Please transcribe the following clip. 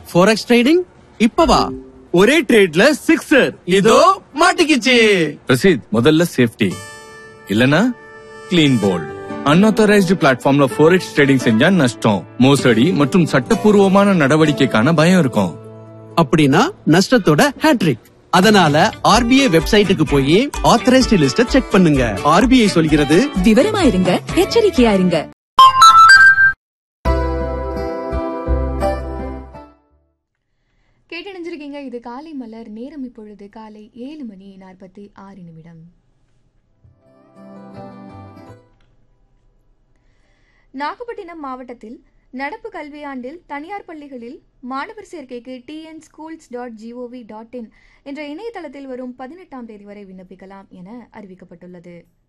forex trading இப்பவா ஒரே ட்ரேட்ல sixer இதோ மாட்டிக்கிச்சு ரசீத் முதல்ல சேஃப்டி இல்லனா கிளீன் போல்ட் அன்ஆத்தரைஸ்டு பிளாட்ஃபார்ம்ல ஃபோரெக்ஸ் ட்ரேடிங் செஞ்சா நஷ்டம் மோசடி மற்றும் சட்டப்பூர்வமான நடவடிக்கைக்கான பயம் இருக்கும் அப்படின்னா நஷ்டத்தோட ஹேட்ரிக் அதனால ஆர்பிஐ வெப்சைட்டுக்கு போய் ஆத்தரைஸ்டு லிஸ்ட செக் பண்ணுங்க ஆர்பிஐ சொல்கிறது விவரமா இருங்க எச்சரிக்கையா இருங்க கேட்டணிஞ்சிருக்கீங்க இது காலை மலர் நேரம் இப்பொழுது காலை ஏழு மணி நாற்பத்தி ஆறு நிமிடம் நாகப்பட்டினம் மாவட்டத்தில் நடப்பு கல்வியாண்டில் தனியார் பள்ளிகளில் மாணவர் சேர்க்கைக்கு TN schools dot GOV dot in என்ற இணையதளத்தில் வரும் பதினெட்டாம் தேதி வரை விண்ணப்பிக்கலாம் என அறிவிக்கப்பட்டுள்ளது